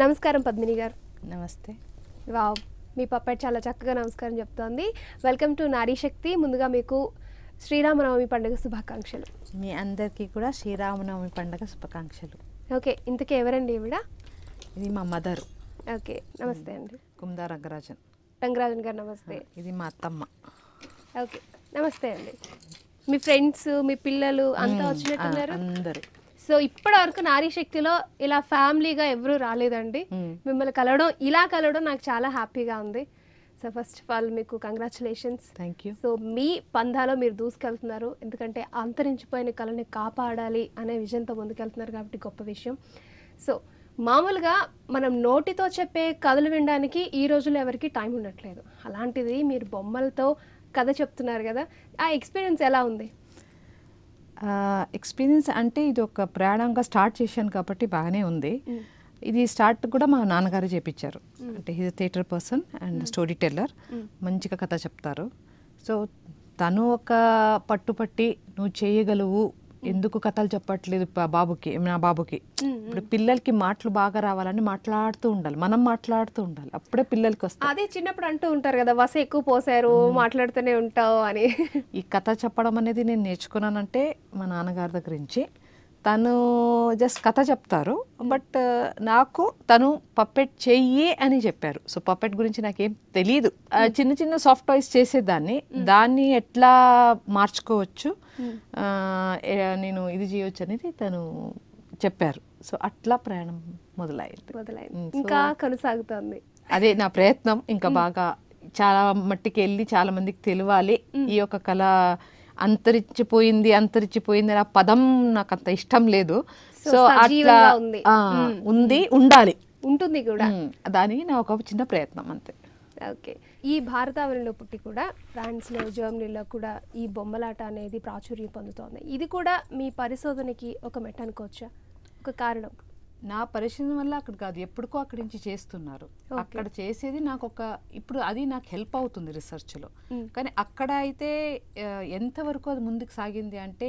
నమస్కారం పద్మిని గారు నమస్తే వావ్ మీ పప్పెట్ చాలా చక్కగా నమస్కారం చెప్తోంది వెల్కమ్ టు నారీ శక్తి ముందుగా మీకు శ్రీరామనవమి పండుగ శుభాకాంక్షలు మీ అందరికీ కూడా శ్రీరామనవమి పండుగ శుభాకాంక్షలు ఓకే ఇంతకీ ఎవరండి ఈవిడ ఇది మా మదర్ ఓకే నమస్తే అండి కుమ్దా రంగరాజన్ రంగరాజన్ గారు నమస్తే ఇది మా అత్తమ్మ ఓకే నమస్తే అండి మీ ఫ్రెండ్స్ మీ పిల్లలు అంతా మ్మ్. వచ్చినట్టున్నారు ఆ, అందరూ సో ఇప్పటి వరకు నారీ శక్తిలో ఇలా ఫ్యామిలీగా ఎవరూ రాలేదండి మ్మ్. మిమ్మల్ని కలవడం ఇలా కలవడం నాకు చాలా హ్యాపీగా ఉంది సో ఫస్ట్ ఆఫ్ ఆల్ మీకు కంగ్రాచులేషన్స్ థ్యాంక్ యూ సో మీ పందాలో మీరు దూసుకెళ్తున్నారు ఎందుకంటే అంతరించిపోయిన కళని కాపాడాలి అనే విజన్తో ముందుకెళ్తున్నారు కాబట్టి గొప్ప విషయం సో మామూలుగా మనం నోటితో చెప్పే కథలు వినడానికి ఈ రోజుల్లో ఎవరికి టైం ఉండట్లేదు అలాంటిది మీరు బొమ్మలతో కథ చెప్తున్నారు కదా ఆ ఎక్స్పీరియన్స్ ఎలా ఉంది ఎక్స్పీరియన్స్ అంటే ఇది ఒక ప్రయాణంగా స్టార్ట్ చేశాను కాబట్టి బాగానే ఉంది ఇది స్టార్ట్ కూడా మా నాన్నగారు చేపించారు అంటే he's theatre person and storyteller మంచిగా కథ చెప్తారు సో తను ఒక పట్టుపట్టి నువ్వు చేయగలవు ఎందుకు కథలు చెప్పట్లేదు పా- బాబుకి నా బాబుకి ఇప్పుడు పిల్లలకి మాటలు బాగా రావాలని మాట్లాడుతూ ఉండాలి మనం మాట్లాడుతూ ఉండాలి అప్పుడే పిల్లలకి వస్తాయి అదే చిన్నప్పుడు అంటూ ఉంటారు కదా వస ఎక్కువ పోసారు మాట్లాడుతూనే ఉంటావు అని ఈ కథ చెప్పడం అనేది నేను నేర్చుకున్నానంటే మా నాన్నగారి దగ్గర నుంచి తను జస్ట్ కథ చెప్తారు బట్ నాకు తను పప్పెట్ చెయ్యి అని చెప్పారు సో పప్పెట్ గురించి నాకేం తెలియదు ఆ, చిన్న చిన్న సాఫ్ట్ టాయ్స్ చేసేదాన్ని దాన్ని ఎట్లా మార్చుకోవచ్చు ఆ, ఏ- నేను ఇది చేయొచ్చు అనేది తను చెప్పారు సో అట్లా ప్రయాణం మొదలైంది మొదలైంది Mm, so- ఇంకా కొనసాగుతోంది అదే నా ప్రయత్నం ఇంకా బాగా చాలా మట్టికి వెళ్ళి చాలా మందికి తెలియాలి ఈ యొక్క కళ అంతరించిపోయింది అంతరించిపోయింది అనే పదం నాకు అంత ఇష్టం లేదు So, సో అట్లా సజీవంగా ఉంది. ఆ, ఉంది ఉండాలి ఉంటుంది కూడా ఉమ్, దానికి నా ఒక చిన్న ప్రయత్నం అంతే ఓకే ఈ భారతావనిలో పుట్టి కూడా ఫ్రాన్స్లో జర్మనీలో కూడా ఈ బొమ్మలాట అనేది ప్రాచుర్యం పొందుతోంది ఇది కూడా మీ పరిశోధనకి ఒక మెట్ట అనుకోవచ్చా ఒక కారణం నా పరిశీలన వల్ల అక్కడ కాదు ఎప్పటికో అక్కడి నుంచి చేస్తున్నారు అక్కడ చేసేది నాకు ఒక ఇప్పుడు అది నాకు హెల్ప్ అవుతుంది రీసెర్చ్లో Mm. కానీ అక్కడ అయితే ఆ, ఎంతవరకు అది ముందుకు సాగింది అంటే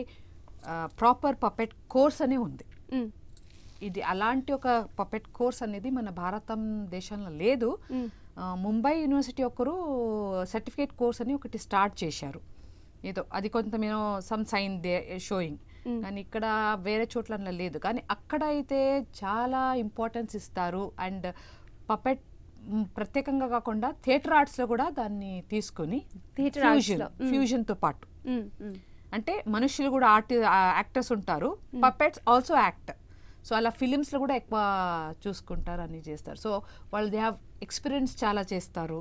ప్రాపర్ పపెట్ కోర్స్ అనే ఉంది మ్, ఇది అలాంటి ఒక పపెట్ కోర్స్ అనేది మన భారతం దేశంలో లేదు మ్, ఆ, ముంబై యూనివర్సిటీ ఒకరు సర్టిఫికేట్ కోర్స్ అని ఒకటి స్టార్ట్ చేశారు ఏదో అది కొంత మేము సమ్ సైన్ దే షోయింగ్ కానీ ఇక్కడ వేరే చోట్ల అలా లేదు కానీ అక్కడ అయితే చాలా ఇంపార్టెన్స్ ఇస్తారు అండ్ పపెట్ ప్రత్యేకంగా కాకుండా థియేటర్ ఆర్ట్స్లో కూడా దాన్ని తీసుకొని Theatre arts ఫ్యూజన్ లో, మ్. ఫ్యూజన్తో పాటు మ్, మ్. అంటే మనుషులు కూడా ఆర్ట్ యాక్టర్స్ ఉంటారు పపెట్స్ ఆల్సో యాక్ట్ సో అలా ఫిలిమ్స్లో కూడా ఎక్కువ చూసుకుంటారు అన్ని చేస్తారు సో వాళ్ళు దే హ్యావ్ ఎక్స్పీరియన్స్ చాలా చేస్తారు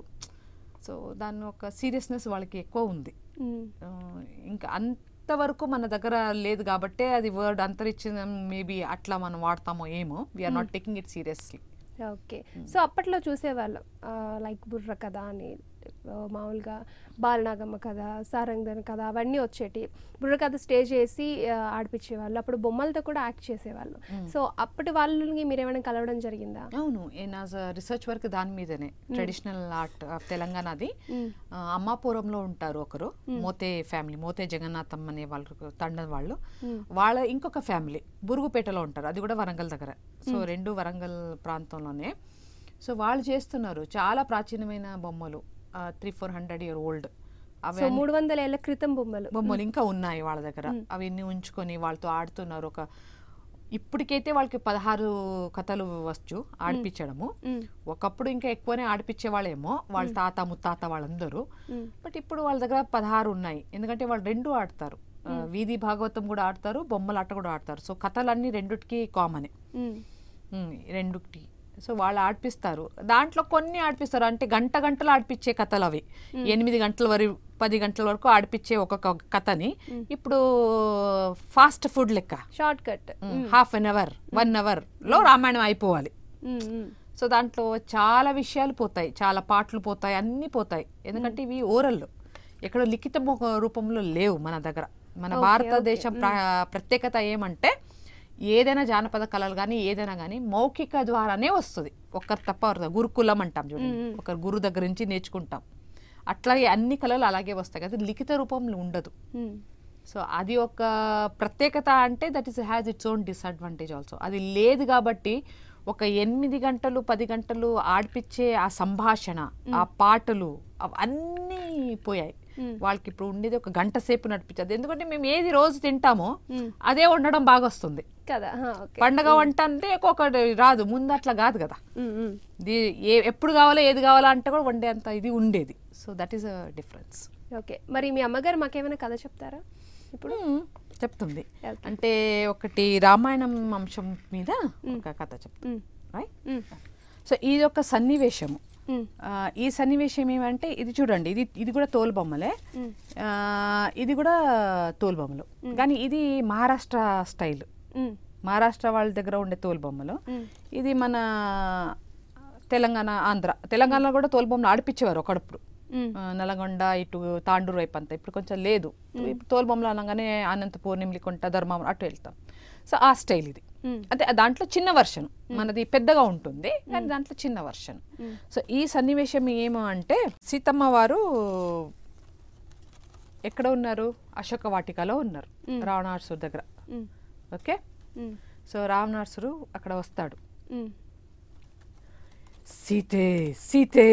సో దాని ఒక సీరియస్నెస్ వాళ్ళకి ఎక్కువ ఉంది మ్. ఆ, ఇంకా అంతవరకు మన దగ్గర లేదు కాబట్టే అది వర్డ్ అంతరిచ్చిన మేబీ అట్లా మనం వాడతామో ఏమో we're not taking it seriously okay so అప్పట్లో చూసేవాళ్ళం లైక్ బుర్ర కథ అని ఆ, మామూలుగా బాలనాగమ్మ కథ సారంగధన కథ అవన్నీ వచ్చేటి బుర్ర కథ స్టేజ్ చేసి ఆ, ఆడిపించేవాళ్ళు అప్పుడు బొమ్మలతో కూడా యాక్ట్ చేసేవాళ్ళు సో అప్పటి వాళ్ళని మీరు ఏమైనా కలవడం జరిగిందా అవును నా రీసెర్చ్ వర్క్ దాని మీదనే ట్రెడిషనల్ ఆర్ట్ తెలంగాణది మ్. ఆ, అమ్మాపురంలో ఉంటారు ఒకరు మోతే ఫ్యామిలీ మోతే జగన్నాథం అనే వాళ్ళు తండ వాళ్ళు వాళ్ళ ఇంకొక ఫ్యామిలీ బురుగుపేటలో ఉంటారు అది కూడా వరంగల్ దగ్గర సో రెండు వరంగల్ ప్రాంతంలోనే సో వాళ్ళు చేస్తున్నారు చాలా ప్రాచీనమైన బొమ్మలు three four hundred year old so మూడు వందల ఏళ్ల క్రితం బొమ్మలు బొమ్మలు ఇంకా ఉన్నాయి వాళ్ళ దగ్గర అవన్నీ ఉంచుకొని వాళ్ళతో ఆడుతున్నారు ఒక ఇప్పటికైతే వాళ్ళకి పదహారు కథలు వచ్చు ఆడిపించడము మ్. ఒకప్పుడు ఇంకా ఎక్కువనే ఆడిపించే వాళ్ళేమో వాళ్ళ తాత ముత్తాత వాళ్ళందరూ మ్. బట్ ఇప్పుడు వాళ్ళ దగ్గర పదహారు ఉన్నాయి ఎందుకంటే వాళ్ళు రెండు ఆడతారు ఆ, వీధి భాగవతం కూడా ఆడతారు బొమ్మలాట కూడా ఆడతారు సో కథలన్నీ రెండుకి కామనే మ్. ఉమ్, రెండుకి సో వాళ్ళు ఆడిపిస్తారు దాంట్లో కొన్ని ఆడిపిస్తారు అంటే గంట గంటలు ఆడిపించే కథలు అవి ఎనిమిది గంటల వరకు పది గంటల వరకు ఆడిపించే ఒక్కొక్క కథని ఇప్పుడు ఫాస్ట్ ఫుడ్ లెక్క short cut half an hour one hour లో రామాయణం అయిపోవాలి మ్, మ్. సో దాంట్లో చాలా విషయాలు పోతాయి చాలా పాటలు పోతాయి అన్నీ పోతాయి ఎందుకంటే ఇవి ఓరల్ ఎక్కడ లిఖిత మొ- రూపంలో లేవు మన దగ్గర మన Okay, భారతదేశం ప్ర- ప్రత్యేకత ఏమంటే ఏదైనా జానపద కళలు కానీ ఏదైనా కానీ మౌఖిక ద్వారానే వస్తుంది ఒకరు తప్ప ఒకరు తప్ప. గురుకులం అంటాం చూడండి ఒకరు గురు దగ్గర నుంచి నేర్చుకుంటాం అట్లాగే అన్ని కళలు అలాగే వస్తాయి కదా లిఖిత రూపంలో ఉండదు మ్. సో అది ఒక ప్రత్యేకత అంటే that is has its own disadvantage also అది లేదు కాబట్టి ఒక ఎనిమిది గంటలు పది గంటలు ఆడిపించే ఆ సంభాషణ ఆ పాటలు అవన్నీ పోయాయి మ్మ్. వాళ్ళకి ఇప్పుడు ఉండేది ఒక గంట సేపు నడిపించదు ఎందుకంటే మేము ఏది రోజు తింటామో మ్మ్. అదే వండడం బాగా వస్తుంది కదా ఆ, ఓకే పండగ వంట అంటే ఒక్కొక్కటి రాదు ముందు అట్లా కాదు కదా మ్మ్, మ్మ్. ఇది ఏ ఎప్పుడు కావాలో ఏది కావాలో అంటే కూడా వండే అంత ఇది ఉండేది so that is a difference okay మరి మీ అమ్మగారు మాకేమైనా కథ చెప్తారా ఇప్పుడు చెప్తుంది Okay. అంటే ఒకటి రామాయణం అంశం మీద ఒక కథ చెప్తుంది మ్మ్. రైట్ మ్మ్. సో ఇది ఒక సన్నివేశము మ్మ్. ఆ, ఈ సన్నివేశం ఏమంటే ఇది చూడండి ఇది ఇది కూడా తోలుబొమ్మలే మ్మ్. ఆ, ఇది కూడా తోలుబొమ్మలు కానీ ఇది మహారాష్ట్ర స్టైల్ మ్మ్. మహారాష్ట్ర వాళ్ళ దగ్గర ఉండే తోలుబొమ్మలు మ్మ్. ఇది మన తెలంగాణ ఆంధ్ర తెలంగాణలో కూడా తోలుబొమ్మలు ఆడిపించేవారు ఒకడప్పుడు మ్మ్. ఆ, నల్గొండ ఇటు తాండూరు వైపు అంతా ఇప్పుడు కొంచెం లేదు ఇప్పుడు తోలుబొమ్మలు అనగానే అనంతపూర్ నిమ్లికొంట ధర్మం అటు వెళ్తాం సో ఆ స్టైల్ ఇది మ్మ్. అంటే దాంట్లో చిన్న వర్షన్ మనది పెద్దగా ఉంటుంది కానీ దాంట్లో చిన్న వర్షన్ మ్మ్. సో ఈ సన్నివేశం ఏమో అంటే సీతమ్మ వారు ఎక్కడ ఉన్నారు అశోక వాటికలో ఉన్నారు రావణాసురు దగ్గర మ్మ్. ఓకే మ్మ్. సో రావణాసురు అక్కడ వస్తాడు మ్మ్. సీతే సీతే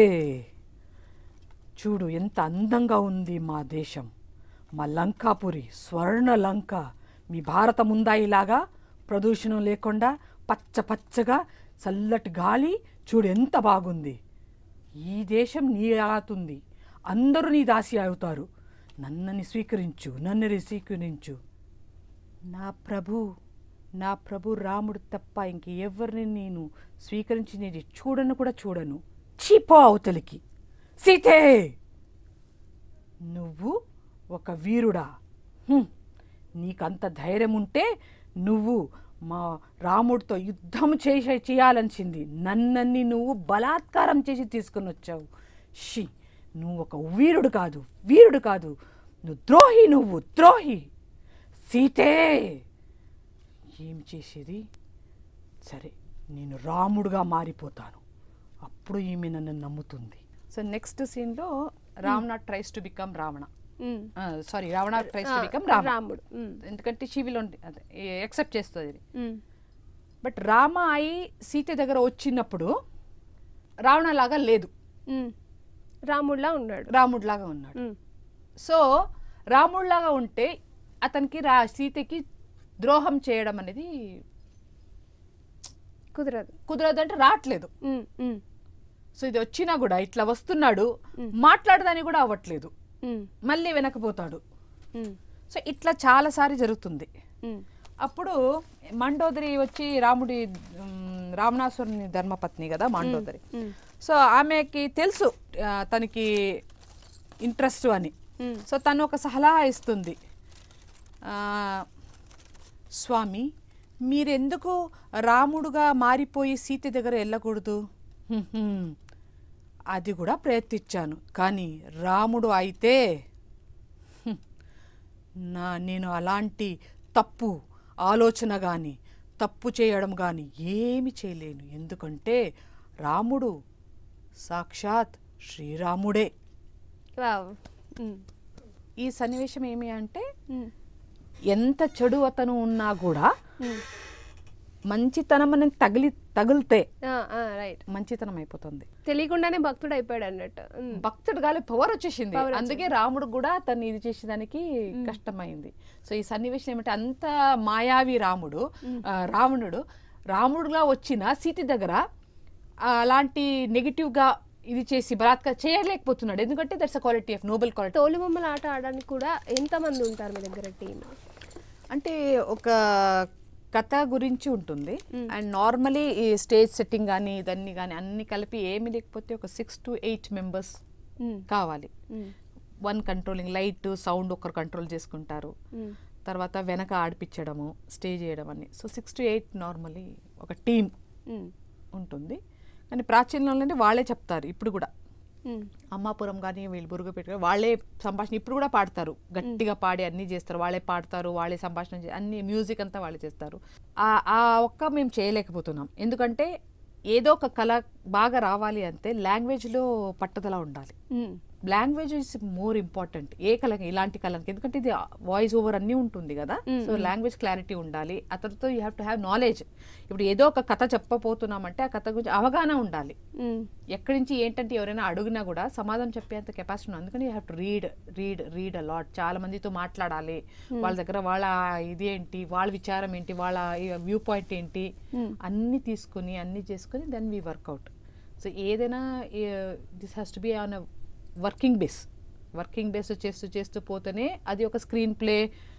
చూడు ఎంత అందంగా ఉంది మా దేశం మా లంకాపురి స్వర్ణ లంక మీ భారతం ఉందా ఇలాగా ప్రదూషణం లేకుండా పచ్చ పచ్చగా చల్లటి గాలి చూడు ఎంత బాగుంది ఈ దేశం నీ ఆతుంది అందరూ నీ దాసి అవుతారు నన్నని స్వీకరించు నన్నని స్వీకరించు నా ప్రభు నా ప్రభు రాముడు తప్ప ఇంక ఎవరిని నేను స్వీకరించినది చూడను కూడా చూడను చీపో అవతలికి సీతే నువ్వు ఒక వీరుడా హ్మ్. నీకంత ధైర్యం ఉంటే నువ్వు మా రాముడితో యుద్ధం చేసే చేయాలనిచింది నన్నన్ని నువ్వు బలాత్కారం చేసి తీసుకుని వచ్చావు షి నువ్వు ఒక వీరుడు కాదు వీరుడు కాదు నువ్వు ద్రోహి నువ్వు ద్రోహి సీతే ఏం చేసేది సరే నేను రాముడుగా మారిపోతాను అప్పుడు ఈమె నన్ను నమ్ముతుంది సో నెక్స్ట్ సీన్లో Ravana tries to become Ravana hmm. Sorry Ravana tries to uh, become Rama రాముడు మ్మ్. ఎందుకంటే శివిలో అదే ఎక్సెప్ట్ చేస్తుంది ఇది మ్మ్. బట్ రామ అయి సీత దగ్గర వచ్చినప్పుడు రావణలాగా లేదు మ్మ్. రాముడిలా ఉన్నాడు రాముడిలాగా ఉన్నాడు మ్మ్. సో రాముడిలాగా ఉంటే అతనికి రా సీతకి ద్రోహం చేయడం అనేది కుదరదు కుదరదు అంటే రావట్లేదు మ్మ్. మ్మ్. సో ఇది వచ్చినా కూడా ఇట్లా వస్తున్నాడు మాట్లాడదని కూడా అవ్వట్లేదు మ్మ్. మళ్ళీ వెనకపోతాడు మ్మ్. సో ఇట్లా చాలాసారి జరుగుతుంది మ్మ్. అప్పుడు మండోదరి వచ్చి రాముడి ఉమ్, రావణాసురుని ధర్మపత్ని కదా మండోదరి మ్మ్. సో ఆమెకి తెలుసు ఆ, తనకి ఇంట్రెస్ట్ అని మ్మ్. సో తను ఒక సలహా ఇస్తుంది ఆ, స్వామి మీరెందుకు రాముడుగా మారిపోయి సీత దగ్గర వెళ్ళకూడదు "హ్మ్, హ్మ్. అది కూడా ప్రయత్నించాను కానీ రాముడు అయితే "హ్మ్, నా నేను అలాంటి తప్పు ఆలోచన కానీ తప్పు చేయడం కానీ ఏమి చేయలేను ఎందుకంటే రాముడు సాక్షాత్ శ్రీరాముడే వావ్ మ్మ్. ఈ సన్నివేశం ఏమి అంటే మ్మ్. ఎంత చెడు అతను ఉన్నా కూడా మ్మ్. మంచితనం అనేది తగిలి తగిలితే ఆ, ఆ, రైట్ మంచితనం అయిపోతుంది తెలియకుండానే భక్తుడు అయిపోయాడు అన్నట్టు మ్మ్. భక్తుడు గాలి పవర్ వచ్చేసింది Power అందుకే రాముడు కూడా తను ఇది చేసేదానికి కష్టమైంది సో ఈ సన్నివేశం ఏమంటే అంత మాయావి రాముడు ఆ, రావణుడు రాముడుగా వచ్చిన సీత దగ్గర ఆ, అలాంటి నెగిటివ్ గా ఇది చేసి బలాత్కారం చేయలేకపోతున్నాడు ఎందుకంటే that's a quality of noble quality తోలుబొమ్మల ఆట ఆడడానికి కూడా ఎంతమంది ఉంటారు మీ దగ్గర టీం అంటే ఒక కథ గురించి ఉంటుంది అండ్ నార్మలీ ఈ స్టేజ్ సెట్టింగ్ కానీ ఇదన్నీ కానీ అన్ని కలిపి ఏమి లేకపోతే ఒక సిక్స్ టు ఎయిట్ మెంబర్స్ కావాలి వన్ కంట్రోలింగ్ లైట్ సౌండ్ ఒకరు కంట్రోల్ చేసుకుంటారు తర్వాత వెనక ఆడిపించడము స్టే చేయడం అన్ని so six to eight normally ఒక టీం ఉంటుంది కానీ ప్రాచీనంలో అంటే వాళ్ళే చెప్తారు ఇప్పుడు కూడా అమ్మాపురం కానీ వీళ్ళు బురుగుపేట కానీ వాళ్ళే సంభాషణ ఇప్పుడు కూడా పాడతారు గట్టిగా పాడి అన్నీ చేస్తారు వాళ్ళే పాడతారు వాళ్ళే సంభాషణ చే- అన్ని మ్యూజిక్ అంతా వాళ్ళే చేస్తారు ఆ ఆ ఒక్క మేము చేయలేకపోతున్నాం ఎందుకంటే ఏదో ఒక కళ బాగా రావాలి అంటే లాంగ్వేజ్లో పట్టుదల ఉండాలి లాంగ్వేజ్ ఇస్ మోర్ ఇంపార్టెంట్ ఏ కళకి ఇలాంటి కళకి ఎందుకంటే ఇది వాయిస్ ఓవర్ అన్నీ ఉంటుంది కదా Mm, సో లాంగ్వేజ్ క్లారిటీ ఉండాలి అతనితో you have to have knowledge ఇప్పుడు ఏదో ఒక కథ చెప్పబోతున్నామంటే ఆ కథ గురించి అవగాహన ఉండాలి మ్మ్. ఎక్కడి నుంచి ఏంటంటే ఎవరైనా అడిగినా కూడా సమాధానం చెప్పేంత కెపాసిటీ ఉంది అందుకని you have to read read read a lot చాలా మందితో మాట్లాడాలి వాళ్ళ దగ్గర వాళ్ళ ఇది ఏంటి వాళ్ళ విచారం ఏంటి వాళ్ళ వ్యూ పాయింట్ ఏంటి Hmm. అన్నీ తీసుకుని అన్నీ చేసుకుని దెన్ వీ వర్కౌట్ సో ఏదైనా this has to be on a working base working base చేస్తూ చేస్తూ పోతేనే అది ఒక స్క్రీన్ ప్లే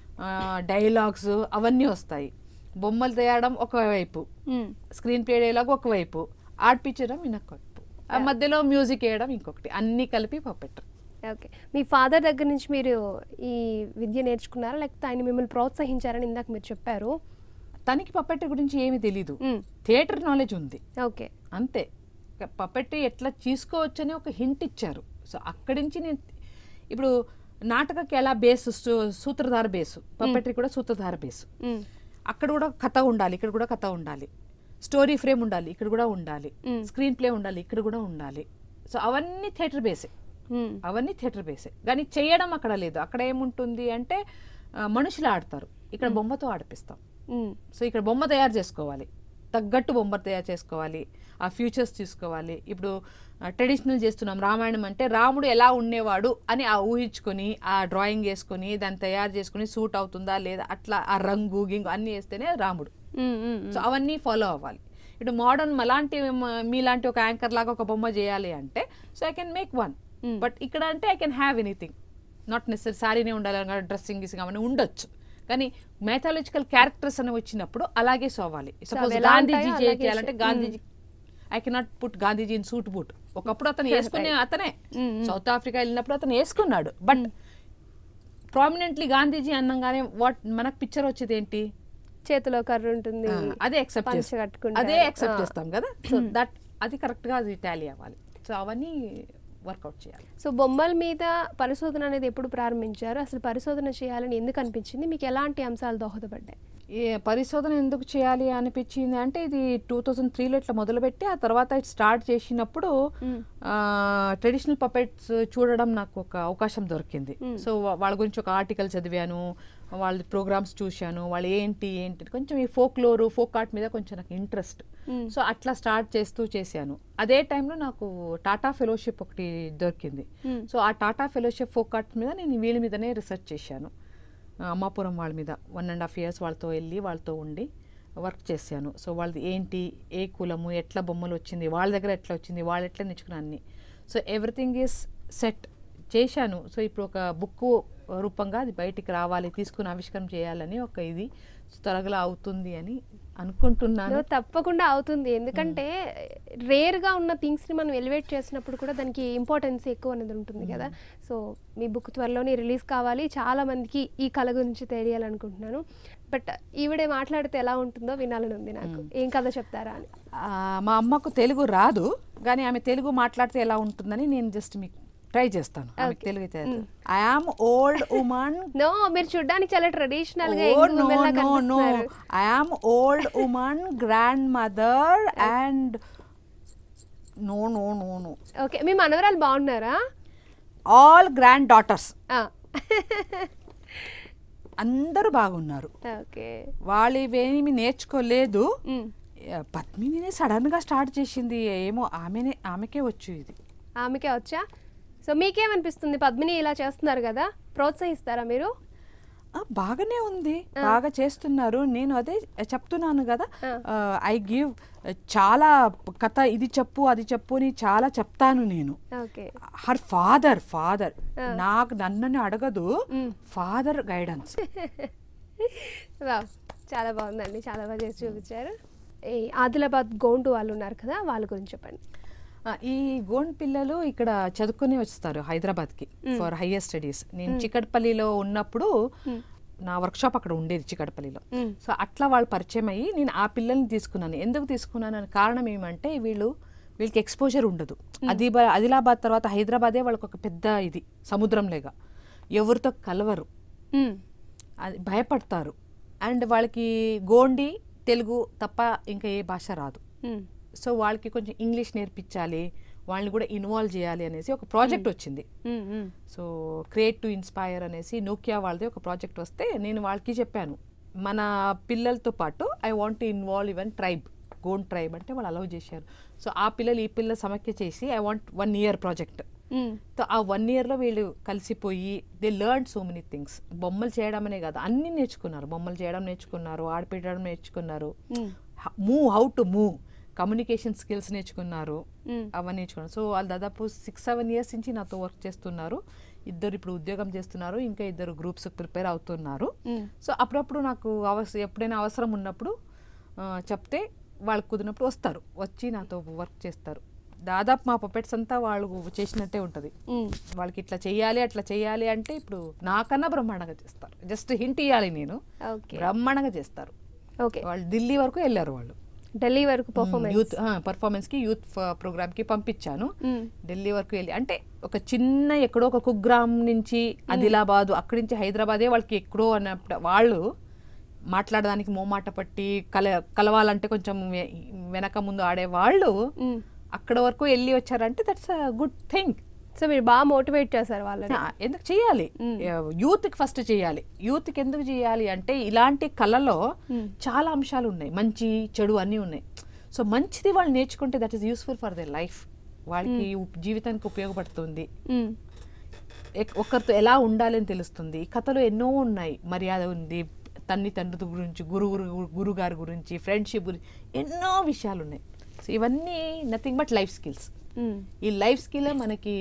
డైలాగ్స్ అవన్నీ వస్తాయి బొమ్మలు తేయడం ఒకవైపు మ్మ్. స్క్రీన్ ప్లే డైలాగ్ ఒకవైపు ఆడిపించడం ఇంకొక వైపు ఆ మధ్యలో మ్యూజిక్ వేయడం ఇంకొకటి అన్నీ కలిపి పప్పెట్ ఓకే మీ ఫాదర్ దగ్గర నుంచి మీరు ఈ విద్య నేర్చుకున్నారా లేకపోతే ఆయన మిమ్మల్ని ప్రోత్సహించారని ఇందాక మీరు చెప్పారు తనకి పప్పెట్ గురించి ఏమీ తెలీదు మ్మ్. థియేటర్ నాలెడ్జ్ ఉంది ఓకే అంతే పప్పెట్ ఎట్లా తీసుకోవచ్చని ఒక హింట్ ఇచ్చారు సో అక్కడి నుంచి నేను ఇప్పుడు నాటకకి ఎలా బేస్ సూత్రధార బేసు పప్పెట్రీ కూడా సూత్రధార బేసు మ్మ్. అక్కడ కూడా కథ ఉండాలి ఇక్కడ కూడా కథ ఉండాలి స్టోరీ ఫ్రేమ్ ఉండాలి ఇక్కడ కూడా ఉండాలి మ్మ్. స్క్రీన్ ప్లే ఉండాలి ఇక్కడ కూడా ఉండాలి సో అవన్నీ థియేటర్ బేసే మ్మ్. అవన్నీ థియేటర్ బేసే కానీ చేయడం అక్కడ లేదు అక్కడ ఏముంటుంది అంటే ఆ, మనుషులు ఆడతారు ఇక్కడ బొమ్మతో ఆడిపిస్తాం మ్మ్. సో ఇక్కడ బొమ్మ తయారు చేసుకోవాలి తగ్గట్టు బొమ్మ తయారు చేసుకోవాలి ఆ ఫ్యూచర్స్ తీసుకోవాలి ఇప్పుడు ట్రెడిషనల్ చేస్తున్నాం రామాయణం అంటే రాముడు ఎలా ఉండేవాడు అని ఆ ఊహించుకొని ఆ డ్రాయింగ్ వేసుకొని దాన్ని తయారు చేసుకొని సూట్ అవుతుందా లేదా అట్లా ఆ రంగు గింగు అన్నీ వేస్తేనే రాముడు మ్మ్. మ్మ్. సో అవన్నీ ఫాలో అవ్వాలి ఇప్పుడు మోడర్న్ మలాంటి మ- మీలాంటి ఒక యాంకర్ లాగా ఒక బొమ్మ చేయాలి అంటే so I can make one Mm. But ఇక్కడ అంటే I can have anything not necessary శారీనే ఉండాలి డ్రెస్సింగ్ అవన్నీ ఉండొచ్చు కానీ మైథాలజికల్ క్యారెక్టర్స్ అని వచ్చినప్పుడు అలాగే సోవాలి సపోజ్ అవి ఎలా గాంధీజీ ఉంటాయో చే- అలాగే చేయాలంటే చే- Gandhiji I cannot put Gandhiji in suit boot ఒకప్పుడు అతను వేసుకునే అతనే Mm, mm. సౌత్ ఆఫ్రికా వెళ్ళినప్పుడు అతను వేసుకున్నాడు బట్ ప్రామినెంట్లీ గాంధీజీ అన్నంగానే వాట్ మనకు పిక్చర్ వచ్చేది ఏంటి చేతిలో కర్ర ఉంటుంది ఆ, అదే ఎక్సెప్ట్ పంచ చేస్తాం కట్టుకుంటారు. అదే ఎక్సెప్ట్ ఆ. చేస్తాం కదా సో దట్ అది కరెక్ట్ గా అది టాలీ అవ్వాలి సో అవన్నీ వర్కౌట్ చేయాలి సో బొమ్మల మీద పరిశోధన అనేది ఎప్పుడు ప్రారంభించారు అసలు పరిశోధన చేయాలని ఎందుకు అనిపించింది మీకు ఎలాంటి అంశాలు దోహదపడ్డాయి ఈ పరిశోధన ఎందుకు చేయాలి అనిపించింది అంటే ఇది టూ థౌజండ్ త్రీలో ఇట్లా మొదలుపెట్టి ఆ తర్వాత ఇది స్టార్ట్ చేసినప్పుడు మ్మ్. ట్రెడిషనల్ పపెట్స్ చూడడం నాకు ఒక అవకాశం దొరికింది మ్మ్. సో వా- వాళ్ళ గురించి ఒక ఆర్టికల్ చదివాను వాళ్ళ ప్రోగ్రామ్స్ చూశాను వాళ్ళు ఏంటి ఏంటి కొంచెం ఈ ఫోక్ లోరు ఫోక్ ఆర్ట్ మీద కొంచెం నాకు ఇంట్రెస్ట్ మ్మ్. సో అట్లా స్టార్ట్ చేస్తూ చేశాను అదే టైంలో నాకు టాటా ఫెలోషిప్ ఒకటి దొరికింది మ్మ్. సో ఆ టాటా ఫెలోషిప్ ఫోక్ ఆర్ట్ మీద నేను వీళ్ళ మీదనే రీసెర్చ్ చేశాను ఆ, అమ్మాపురం వాళ్ళ మీద వన్ అండ్ హాఫ్ ఇయర్స్ వాళ్ళతో వెళ్ళి వాళ్ళతో ఉండి వర్క్ చేశాను సో వాళ్ళది ఏంటి ఏ కులము ఎట్లా బొమ్మలు వచ్చింది వాళ్ళ దగ్గర ఎట్లా వచ్చింది వాళ్ళు ఎట్లా నేర్చుకున్నా అన్ని సో ఎవ్రీథింగ్ ఈస్ సెట్ చేశాను సో ఇప్పుడు ఒక బుక్ రూపంగా అది బయటికి రావాలి తీసుకుని ఆవిష్కరణ చేయాలని ఒక ఇది త్వరగా అవుతుంది అని అనుకుంటున్నాను No, తప్పకుండా అవుతుంది ఎందుకంటే రేర్ గా ఉన్న థింగ్స్ ని మనం ఎలివేట్ చేసినప్పుడు కూడా దానికి ఇంపార్టెన్స్ ఎక్కువ అనేది ఉంటుంది కదా సో మీ బుక్ త్వరలోనే రిలీజ్ కావాలి చాలా మందికి ఈ కళ గురించి తెలియాలనుకుంటున్నాను బట్ ఈవిడే మాట్లాడితే ఎలా ఉంటుందో వినాలని ఉంది నాకు ఏం కథ చెప్తారా అని ఆ, మా అమ్మకు తెలుగు రాదు కానీ ఆమె తెలుగు మాట్లాడితే ఎలా ఉంటుందని నేను జస్ట్ మీకు ట్రై చేస్తాను ఆమెకు Okay. తెలుగు అయితే I am old woman no మీరు చూడడానికి చాలా ట్రెడిషనల్ గా Oh, young no, women లా no, no. కనిపిస్తున్నారు. I am old woman, grandmother, and no, no, no, no. Okay మీ మనవరాలు బాగున్నారా All granddaughters. ఆ. అందరూ బాగున్నారు ఓకే వాళ్ళు ఇవేమి నేర్చుకోలేదు మ్. ఆ, పద్మినినే సడన్ గా స్టార్ట్ చేసింది ఏమో ఆమెనే ఆమెకే వచ్చు ఇది ఆమెకే వచ్చా సో మీకేమనిపిస్తుంది పద్మిని ఇలా చేస్తున్నారు కదా ప్రోత్సహిస్తారా మీరు ఆ, బాగానే ఉంది బాగా చేస్తున్నారు నేను అదే చెప్తున్నాను కదా ఆ. ఐ గివ్ చాలా కథ ఇది చెప్పు అది చెప్పు అని చాలా చెప్తాను నేను ఓకే హర్ ఫాదర్ ఫాదర్ నాకు నన్నని అడగదు మ్. ఫాదర్ గైడెన్స్ వావ్ చాలా బాగుందండి చాలా బాగా చేసి చూపించారు ఈ ఆదిలాబాద్ గోండు వాళ్ళు ఉన్నారు కదా వాళ్ళ గురించి చెప్పండి ఈ గోండ్ పిల్లలు ఇక్కడ చదువుకుని వస్తారు హైదరాబాద్కి ఫర్ హయ్యర్ స్టడీస్ నేను చికట్పల్లిలో ఉన్నప్పుడు నా వర్క్షాప్ అక్కడ ఉండేది చికట్పల్లిలో మ్. సో అట్లా వాళ్ళు పరిచయం అయ్యి నేను ఆ పిల్లల్ని తీసుకున్నాను ఎందుకు తీసుకున్నాను అని కారణం ఏమంటే వీళ్ళు వీళ్ళకి ఎక్స్పోజర్ ఉండదు అదిబా ఆదిలాబాద్ తర్వాత హైదరాబాదే వాళ్ళకి ఒక పెద్ద ఇది సముద్రం లేగా ఎవరితో కలవరు మ్. అది భయపడతారు అండ్ వాళ్ళకి గోండి తెలుగు తప్ప ఇంకా ఏ భాష రాదు మ్. సో వాళ్ళకి కొంచెం ఇంగ్లీష్ నేర్పించాలి వాళ్ళని కూడా ఇన్వాల్వ్ చేయాలి అనేసి ఒక ప్రాజెక్ట్ వచ్చింది మ్మ్, మ్మ్. సో క్రియేట్ టు ఇన్స్పైర్ అనేసి నోకియా వాళ్ళది ఒక ప్రాజెక్ట్ వస్తే నేను వాళ్ళకి చెప్పాను మన పిల్లలతో పాటు I want to involve even tribe Gond tribe అంటే వాళ్ళు అలౌ చేశారు సో ఆ పిల్లలు ఈ పిల్లలు సమైక్య చేసి I want one year project hmm. So ఆ వన్ ఇయర్లో వీళ్ళు కలిసిపోయి they learn so many things బొమ్మలు చేయడం అనే కాదు అన్నీ నేర్చుకున్నారు బొమ్మలు చేయడం నేర్చుకున్నారు ఆడిపెట్టడం నేర్చుకున్నారు మ్మ్. Move how to move communication skills నేర్చుకున్నారు మ్మ్. అవన్నీ నేర్చుకున్నారు సో వాళ్ళు దాదాపు సిక్స్ సెవెన్ ఇయర్స్ నుంచి నాతో వర్క్ చేస్తున్నారు ఇద్దరు ఇప్పుడు ఉద్యోగం చేస్తున్నారు ఇంకా ఇద్దరు గ్రూప్స్ ప్రిపేర్ అవుతున్నారు మ్మ్. సో అప్పుడప్పుడు నాకు అవస ఎప్పుడైనా అవసరం ఉన్నప్పుడు ఆ, చెప్తే వాళ్ళకి కుదిరినప్పుడు వస్తారు వచ్చి నాతో వర్క్ చేస్తారు దాదాపు మా పపెట్స్ అంతా వాళ్ళు చేసినట్టే ఉంటుంది మ్మ్. వాళ్ళకి ఇట్లా చెయ్యాలి అట్లా చెయ్యాలి అంటే ఇప్పుడు నాకన్నా బ్రహ్మాండంగా చేస్తారు జస్ట్ హింట్ ఇవ్వాలి నేను ఓకే బ్రహ్మాండంగా చేస్తారు ఓకే వాళ్ళు ఢిల్లీ వరకు వెళ్ళారు వాళ్ళు ఢిల్లీ వరకు పర్ఫార్మెన్స్ యూత్ పర్ఫార్మెన్స్ కి యూత్ ప్రోగ్రామ్ కి పంపించాను మ్మ్. ఢిల్లీ వరకు వెళ్ళి అంటే ఒక చిన్న ఎక్కడో ఒక కుగ్రామ్ నుంచి ఆదిలాబాద్ అక్కడి నుంచి హైదరాబాదే వాళ్ళకి ఎక్కడో అన్నప్పుడు వాళ్ళు మాట్లాడడానికి మోమాట పట్టి కల కలవాలంటే కొంచెం వె- వెనక ముందు ఆడే వాళ్ళు మ్మ్. అక్కడ వరకు వెళ్ళి వచ్చారంటే that's a good thing so మీరు బాగా మోటివేట్ చేశారు వాళ్ళని ఎందుకు చేయాలి మ్మ్. యూత్కి ఫస్ట్ చేయాలి యూత్కి ఎందుకు చేయాలి అంటే ఇలాంటి కళలో మ్మ్. చాలా అంశాలు ఉన్నాయి మంచి చెడు అన్నీ ఉన్నాయి సో మంచిది వాళ్ళు నేర్చుకుంటే that is useful for their life వాళ్ళకి ఉప్- జీవితానికి ఉపయోగపడుతుంది మ్మ్. ఎక్- ఒకరితో ఎలా ఉండాలి అని తెలుస్తుంది ఈ కథలో ఎన్నో ఉన్నాయి మర్యాద ఉంది తన్ని తండ్రి గురించి గురువు గురువు గారి గురించి ఫ్రెండ్షిప్ గురించి ఎన్నో విషయాలు ఉన్నాయి సో ఇవన్నీ నథింగ్ బట్ లైఫ్ స్కిల్స్ మ్మ్. ఈ లైఫ్ స్కిల్ మనకి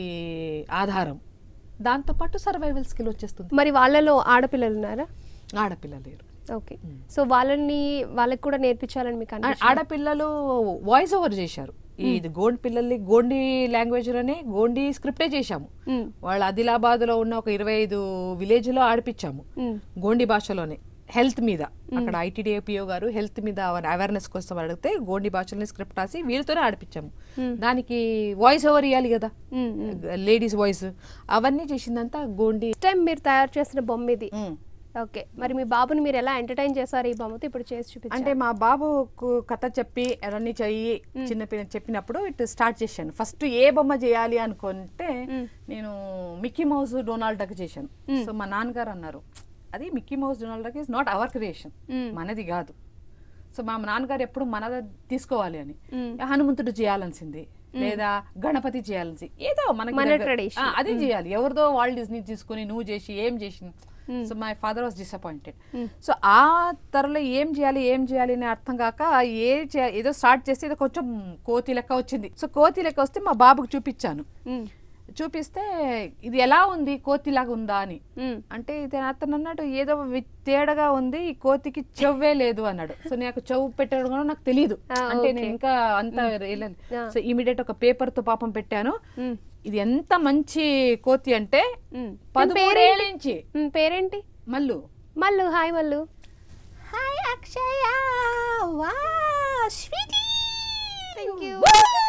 ఆధారం దాంతోపాటు సర్వైవల్ స్కిల్ వచ్చేస్తుంది మరి వాళ్ళలో ఆడపిల్లలు ఉన్నారా ఆడపిల్ల లేరు ఓకే సో వాళ్ళని వాళ్ళకి కూడా నేర్పించాలని మీకు ఆ- అనిపించిందా? ఆడపిల్లలు వాయిస్ ఓవర్ చేశారు ఈ ఇది గోండ్ పిల్లల్ని గోండి లాంగ్వేజ్ లోనే గోండి స్క్రిప్టే చేశాము మ్మ్. వాళ్ళ ఆదిలాబాద్ లో ఉన్న ఒక ఇరవై ఐదు విలేజ్ లో ఆడిపించాము మ్మ్. గోండి భాషలోనే హెల్త్ మీద అక్కడ ఐటీడీఏపీఓ గారు హెల్త్ మీద అవేర్నెస్ కోసం అడిగితే గోండి భాషలోనే స్క్రిప్ట్ రాసి వీళ్ళతోనే ఆడిపించాము దానికి వాయిస్ ఓవర్ ఇవ్వాలి కదా మ్మ్. మ్మ్. లేడీస్ వాయిస్ అవన్నీ చేసిందంతా గోండి ఫస్ట్ టైం మీరు తయారు చేసిన బొమ్మ ఇది ఓకే మరి మీ బాబుని మీరు ఎలా ఎంటర్టైన్ చేశారు ఈ బొమ్మతో ఇప్పుడు చేసి చూపించారు అంటే మా బాబుకు కథ చెప్పి అవన్నీ చెయ్యి చిన్న పిల్ల చెప్పినప్పుడు ఇటు స్టార్ట్ చేశాను ఫస్ట్ ఏ బొమ్మ చేయాలి అనుకుంటే నేను మిక్కీ మౌస్ డొనాల్డ్ డక్ చేశాను సో మా నాన్నగారు అన్నారు అది Mickey Mouse Donald Duck is not our creation మనది కాదు సో మా నాన్నగారు ఎప్పుడు మనది తీసుకోవాలి అని హనుమంతుడు చేయాలనిసింది లేదా గణపతి చేయాల్సి ఏదో మనకి మన దగ్గర- tradition. ఆ, అది చేయాలి ఎవరిదో వాళ్ళు డిస్నీ తీసుకుని నువ్వు చేసి ఏం చేసి so my father was disappointed so ఆ తరలో ఏం చేయాలి ఏం చేయాలి అని అర్థం కాక ఏ చేయాలి ఏదో స్టార్ట్ చేస్తే ఇది కొంచెం కోతి లెక్క వచ్చింది సో కోతి లెక్క వస్తే మా బాబుకు చూపించాను మ్మ్. చూపిస్తే ఇది ఎలా ఉంది కోతిలాగా ఉందా అని మ్మ్. అంటే ఇది అతను అన్నాడు ఏదో వి- తేడాగా ఉంది ఈ కోతికి చెవ్వే లేదు అన్నాడు సో నాకు చెవు పెట్టడం కూడా నాకు తెలియదు ఆ, అంటే ఓకే. నేను ఇంకా అంత వెళ్ళాలి ఆ. సో ఇమీడియట్ ఒక పేపర్ తో పాపం పెట్టాను మ్మ్. ఇది ఎంత మంచి కోతి అంటే మ్మ్. పదమూడేళ్ళ నుంచి మ్మ్. పేరేంటి మల్లు మల్లు హాయ్ మల్లు హాయ్ అక్షయ వా sweetie thank you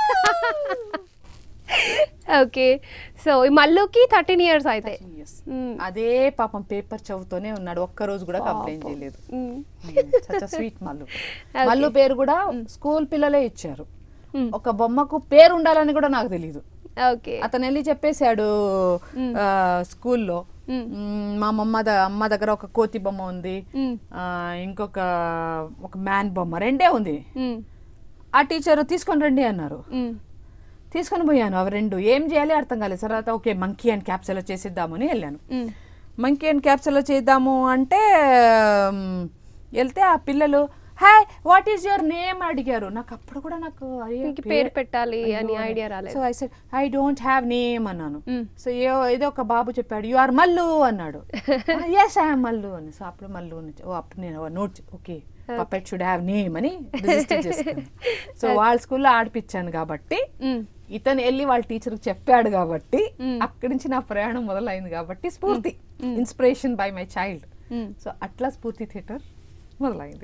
okay so ఈ మల్లుకి థర్టీన్ ఇయర్స్ అయితే మ్మ్. అదే పాపం పేపర్ చదువుతూనే ఉన్నాడు ఒక్క రోజు కూడా కంప్లైంట్ చేయలేదు మ్మ్. Sweet Mallu Okay. మల్లు పేరు కూడా స్కూల్ పిల్లలే ఇచ్చారు మ్మ్. ఒక బొమ్మకు పేరు ఉండాలని కూడా నాకు తెలియదు ఓకే అతను వెళ్ళి చెప్పేశాడు మ్మ్. ఆ, స్కూల్లో మ్మ్. మ్మ్, మా అమ్మ ద- అమ్మ దగ్గర ఒక కోతి బొమ్మ ఉంది మ్మ్. ఆ, ఇంకొక ఒక మ్యాన్ బొమ్మ రెండే ఉంది మ్మ్. ఆ టీచర్ తీసుకొని రండి అన్నారు మ్మ్. తీసుకొని పోయాను అవి రెండు ఏం చేయాలి అర్థం కాలేదు తర్వాత ఓకే మంకీ అండ్ క్యాప్సలో చేసేద్దామని వెళ్ళాను మ్మ్. మంకీ అండ్ క్యాప్సలో చేద్దాము అంటే మ్, వెళ్తే ఆ పిల్లలు hi what is your name అడిగారు నాకు అప్పుడు కూడా నాకు అయ్యో, ఇంక పేరు పెట్టాలి అయ్యో అని idea రాలేదు. So I said I don't have name అన్నాను మ్మ్. సో ఏ ఏదో ఒక బాబు చెప్పాడు యు ఆర్ మల్లు అన్నాడు ఎస్ ఐఎమ్ మల్లు అని సో అప్పుడు మల్లు అని చె- ఓ అప్పుడు నేను note okay puppet should have name అని రిజిస్టర్ చేసుకున్నాను సో వాళ్ళ స్కూల్లో ఆడిపించాను కాబట్టి మ్మ్. ఇతను వెళ్ళి వాళ్ళ టీచర్కి చెప్పాడు కాబట్టి మ్మ్. అక్కడి నుంచి నా ప్రయాణం మొదలైంది కాబట్టి స్ఫూర్తి ఇన్స్పిరేషన్ బై మై చైల్డ్ మ్మ్. సో అట్లా స్ఫూర్తి థియేటర్ మొదలైంది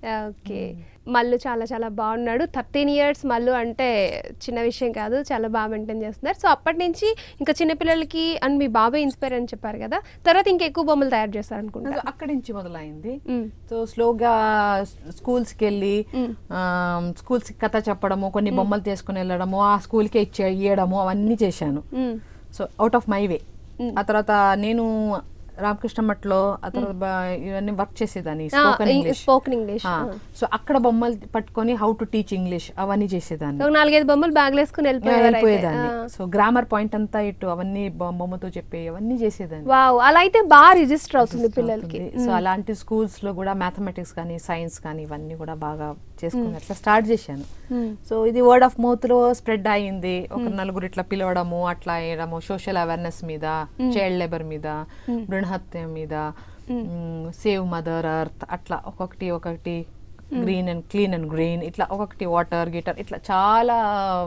ఓకే మల్లు చాలా చాలా బాగున్నాడు థర్టీన్ ఇయర్స్ మల్లు అంటే చిన్న విషయం కాదు చాలా బాగా మెయింటైన్ చేస్తున్నారు సో అప్పటి నుంచి ఇంకా చిన్నపిల్లలకి అండ్ మీ బాబాయ్ ఇన్స్పైర్ అని చెప్పారు కదా తర్వాత ఇంకా ఎక్కువ బొమ్మలు తయారు చేస్తారు అనుకుంటా నాకు అక్కడి నుంచి మొదలైంది మ్మ్. సో స్లోగా స్కూల్స్కి వెళ్ళి స్కూల్స్కి కథ చెప్పడము కొన్ని బొమ్మలు తీసుకుని వెళ్ళడము ఆ స్కూల్కి ఇచ్చే ఇవ్వడము అవన్నీ చేశాను మ్మ్. So out of my way ఆ తర్వాత నేను రామకృష్ణ మఠలో ఆ తర్వాత బ- ఇవన్నీ వర్క్ చేసేదాన్ని ఆ, స్పోకెన్ ఇం- ఇంగ్లీష్ spoken English, ఆ. సో అక్కడ బొమ్మలు పట్టుకొని హౌ టు టీచ్ ఇంగ్లీష్ అవన్నీ చేసేదాన్ని ఒక నాలుగైదు బొమ్మలు బ్యాగ్ వేసుకుని వెళ్ళిపోయారు అయితే. వెళ్ళిపోయేదాన్ని ఆ. సో గ్రామర్ పాయింట్ అంతా ఇటు అవన్నీ బొ- బొమ్మతో చెప్పే అవన్నీ చేసేదాన్ని వావ్ అలా అయితే బాగా రిజిస్టర్ అవుతుంది పిల్లలకి సో అలాంటి స్కూల్స్ లో కూడా మ్యాథమెటిక్స్ కానీ సైన్స్ కానీ ఇవన్నీ కూడా బాగా చేసుకుని అట్లా స్టార్ట్ చేశాను మ్మ్. సో ఇది వర్డ్ ఆఫ్ మౌత్ లో స్ప్రెడ్ అయింది ఒక నలుగురు ఇట్లా పిలవడము అట్లా వేయడము సోషల్ అవేర్నెస్ మీద చైల్డ్ లేబర్ మీద భ్రూణహత్య మీద సేవ్ మదర్ అర్త్ అట్లా ఒక్కొక్కటి ఒక్కొక్కటి green and clean and green ఇట్లా ఒక్కొక్కటి వాటర్ గిటర్ ఇట్లా చాలా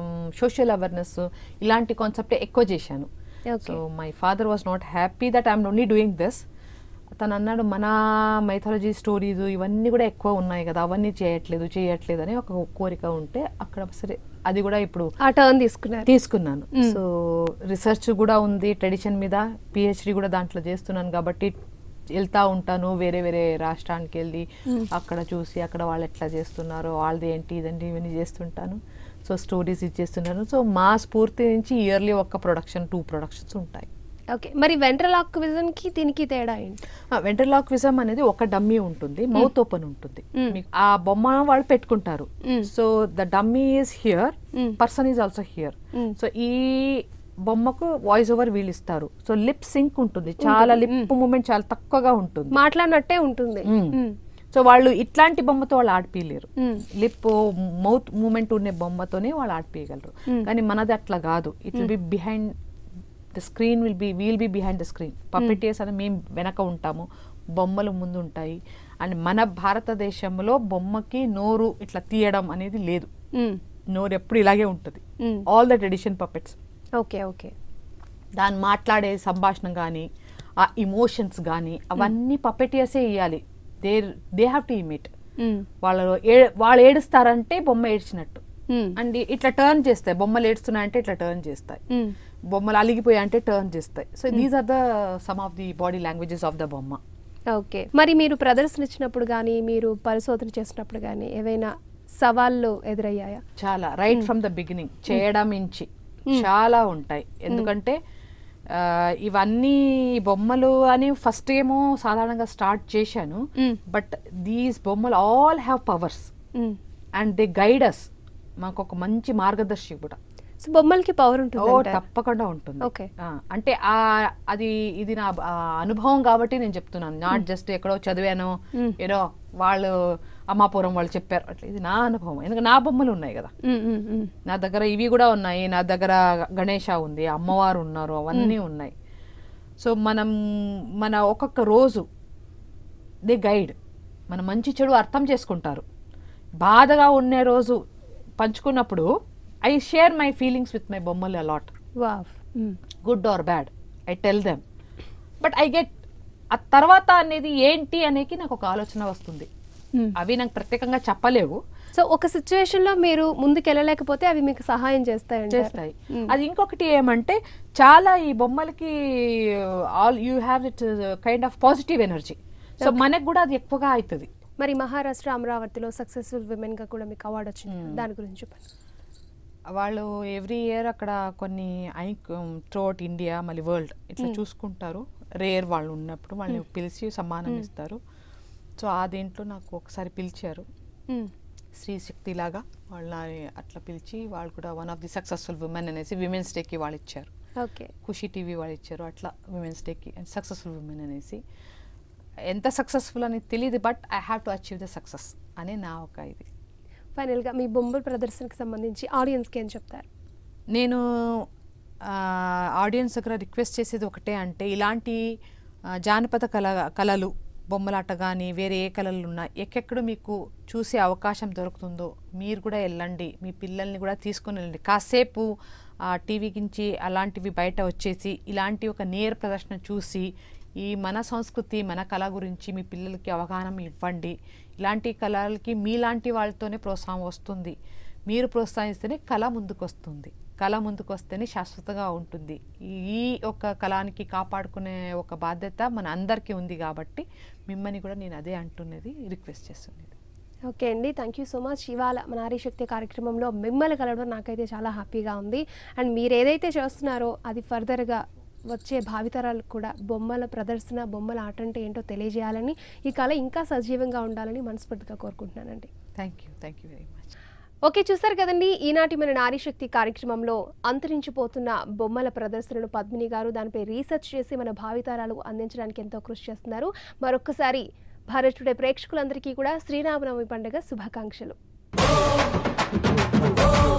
సోషల్ అవేర్నెస్ ఇలాంటి కాన్సెప్ట్ ఎక్కువ చేశాను Okay. So my father was not happy that I'm only doing this తను అన్నాడు మన మైథాలజీ స్టోరీస్ ఇవన్నీ కూడా ఎక్కువ ఉన్నాయి కదా అవన్నీ చేయట్లేదు చేయట్లేదు అని ఒక కోరిక ఉంటే అక్కడ సరే అది కూడా ఇప్పుడు ఆ టర్న్ తీసుకున్నారు తీసుకున్నాను సో రీసెర్చ్ కూడా ఉంది ట్రెడిషన్ మీద పిహెచ్డి కూడా దాంట్లో చేస్తున్నాను కాబట్టి వెళ్తా ఉంటాను వేరే వేరే రాష్ట్రానికి వెళ్ళి అక్కడ చూసి అక్కడ వాళ్ళు ఎట్లా చేస్తున్నారో వాళ్ళది ఏంటి ఇదండి ఇవన్నీ చేస్తుంటాను సో స్టోరీస్ ఇచ్చేస్తున్నాను సో మా స్ఫూర్తి నుంచి ఇయర్లీ ఒక్క ప్రొడక్షన్ టూ ప్రొడక్షన్స్ ఉంటాయి ఓకే మరి వెంట్రలాక్ విజన్ కి దీనికి తేడా ఏంటి వెంట్రలాక్విజం అనేది ఒక డమ్మీ ఉంటుంది మౌత్ ఓపెన్ ఉంటుంది Mm. మీకు ఆ బొమ్మ వాళ్ళు పెట్టుకుంటారు Mm. So the dummy is here Mm. Person is also here Mm. So ఈ బొమ్మకు వాయిస్ ఓవర్ వీళ్ళు ఇస్తారు సో లిప్ సింక్ ఉంటుంది చాలా లిప్ మూమెంట్ చాలా తక్కువగా ఉంటుంది మాట్లాడినట్టే ఉంటుంది Mm. మ్మ్. సో వాళ్ళు ఇట్లాంటి బొమ్మతో వాళ్ళు ఆడిపియలేరు మ్మ్. లిప్ మౌత్ మూమెంట్ ఉండే బొమ్మతోనే వాళ్ళు ఆడిపియగలరు Mm. కానీ మనది అట్లా కాదు it will be behind the screen will be will be behind the screen puppeteers అని మేము వెనక ఉంటాము బొమ్మలు ముందు ఉంటాయి అండ్ మన భారతదేశంలో బొమ్మకి నోరు ఇట్లా తీయడం అనేది లేదు మ్మ్. నోరు ఎప్పుడు ఇలాగే ఉంటుంది మ్మ్. All the tradition puppets okay okay దాన్ని మాట్లాడే సంభాషణ కానీ ఆ ఇమోషన్స్ కానీ అవన్నీ పప్పెటియర్సే ఇవ్వాలి they they have to imitate మ్మ్. వాళ్ళు ఏ వాళ్ళు ఏడుస్తారంటే బొమ్మ ఏడ్చినట్టు మ్మ్. అండ్ ఇట్లా టర్న్ చేస్తాయి బొమ్మలు ఏడుస్తున్నాయంటే ఇట్లా టర్న్ చేస్తాయి మ్మ్. బొమ్మలు అలిగిపోయాయి అంటే టర్న్ చేస్తాయి so these are the some of the body languages of the బొమ్మ ఓకే మరి మీరు ప్రదర్శన ఇచ్చినప్పుడు కానీ మీరు పరిశోధన చేసినప్పుడు కానీ ఏవైనా సవాళ్ళు ఎదురయ్యాయా చాలా రైట్ ఫ్రమ్ ద బిగినింగ్ చేయడం నుంచి చాలా ఉంటాయి ఎందుకంటే ఆ, ఇవన్నీ బొమ్మలు అని ఫస్ట్ ఏమో సాధారణంగా స్టార్ట్ చేశాను మ్మ్. బట్ దీస్ బొమ్మలు ఆల్ హ్యావ్ పవర్స్ మ్మ్. అండ్ దే గైడస్ మాకు ఒక మంచి మార్గదర్శి కూడా సో బొమ్మలకి పవర్ ఓ ఉంటుంది తప్పకుండా ఉంటుంది ఓకే. ఆ, అంటే ఆ అది ఇది నా ఆ, అనుభవం కాబట్టి నేను చెప్తున్నాను నాట్ జస్ట్ ఎక్కడో చదివాను మ్మ్. ఏదో వాళ్ళు అమ్మాపురం వాళ్ళు చెప్పారు అట్లా ఇది నా అనుభవం ఎందుకంటే నా బొమ్మలు ఉన్నాయి కదా నా దగ్గర ఇవి కూడా ఉన్నాయి నా దగ్గర గణేష ఉంది అమ్మవారు ఉన్నారు అవన్నీ ఉన్నాయి సో మనం మన ఒక్కొక్క రోజు దే గైడ్ మన మంచి చెడు అర్థం చేసుకుంటారు బాధగా ఉండే రోజు పంచుకున్నప్పుడు I share my feelings with my బొమ్మలు a lot wow good or bad I tell them but I get ఆ తర్వాత అనేది ఏంటి అనేది నాకు ఒక ఆలోచన వస్తుంది అవి నాకు ప్రత్యేకంగా చెప్పలేవు సో ఒక సిచ్యువేషన్ లో మీరు ముందుకు వెళ్ళలేకపోతే అవి మీకు సహాయం చేస్తాయండి చేస్తాయి అది ఇంకొకటి ఏమంటే చాలా ఈ బొమ్మలకి all you have it kind of positive energy so మనకు కూడా అది ఎక్కువగా అవుతుంది మరి మహారాష్ట్ర అమరావతిలో సక్సెస్ఫుల్ విమెన్ గా కూడా మీకు అవార్డు వచ్చింది దాని గురించి చెప్పండి వాళ్ళు ఎవ్రీ ఇయర్ అక్కడ కొన్ని ఐ త్రోట్ ఇండియా మళ్ళీ వరల్డ్ ఇట్లా చూసుకుంటారు రేర్ వాళ్ళు ఉన్నప్పుడు వాళ్ళని పిలిచి సమ్మానం ఇస్తారు సో ఆ దేంట్లో నాకు ఒకసారి పిలిచారు మ్మ్. స్త్రీ శక్తి లాగా వాళ్ళని అట్లా పిలిచి వాళ్ళు కూడా one of the successful women అనేసి విమెన్స్ డేకి వాళ్ళు ఇచ్చారు ఓకే ఖుషి టీవీ వాళ్ళు ఇచ్చారు అట్లా విమెన్స్ డేకి అండ్ సక్సెస్ఫుల్ విమెన్ అనేసి ఎంత సక్సెస్ఫుల్ అని తెలియదు but I have to achieve the success అనే నా ఒక ఇది ఫైనల్ గా మీ బొమ్మల ప్రదర్శనకి సంబంధించి ఆడియన్స్ కి ఏం చెప్తారు నేను ఆడియన్స్ దగ్గర రిక్వెస్ట్ చేసేది ఒకటే అంటే ఇలాంటి ఆ, జానపద కళ కళలు బొమ్మలాట కానీ వేరే ఏ కళలు ఉన్నా ఎక్కడెక్కడ మీకు చూసే అవకాశం దొరుకుతుందో మీరు కూడా వెళ్ళండి మీ పిల్లల్ని కూడా తీసుకొని వెళ్ళండి కాసేపు ఆ టీవీ నుంచి అలాంటివి బయట వచ్చేసి ఇలాంటి ఒక నేర్ ప్రదర్శన చూసి ఈ మన సంస్కృతి మన కళ గురించి మీ పిల్లలకి అవగాహన ఇవ్వండి ఇలాంటి కళలకి మీలాంటి వాళ్ళతోనే ప్రోత్సాహం వస్తుంది మీరు ప్రోత్సహిస్తేనే కళ ముందుకు వస్తుంది కళ ముందుకు వస్తేనే శాశ్వతంగా ఉంటుంది ఈ ఒక కళానికి కాపాడుకునే ఒక బాధ్యత మన అందరికీ ఉంది కాబట్టి మిమ్మల్ని కూడా నేను అదే అంటున్నది రిక్వెస్ట్ చేస్తున్నది ఓకే అండి థ్యాంక్ యూ సో మచ్ ఇవాళ మన నారీశక్తి కార్యక్రమంలో మిమ్మల్ని కలవడం నాకైతే చాలా హ్యాపీగా ఉంది అండ్ మీరు ఏదైతే చేస్తున్నారో అది ఫర్దర్గా వచ్చే భావితరాలకు కూడా బొమ్మల ప్రదర్శన బొమ్మల ఆట అంటే ఏంటో తెలియజేయాలని ఈ కళ ఇంకా సజీవంగా ఉండాలని మనస్ఫూర్తిగా కోరుకుంటున్నానండి thank you thank you very much okay చూసారు కదండి ఈనాటి మన నారీశక్తి కార్యక్రమంలో అంతరించిపోతున్న బొమ్మల ప్రదర్శనను పద్మిని గారు దానిపై రీసెర్చ్ చేసి మన భావితరాలకు అందించడానికి ఎంతో కృషి చేస్తున్నారు మరొకసారి భారత్ టుడే ప్రేక్షకులందరికీ కూడా శ్రీరామనవమి పండుగ శుభాకాంక్షలు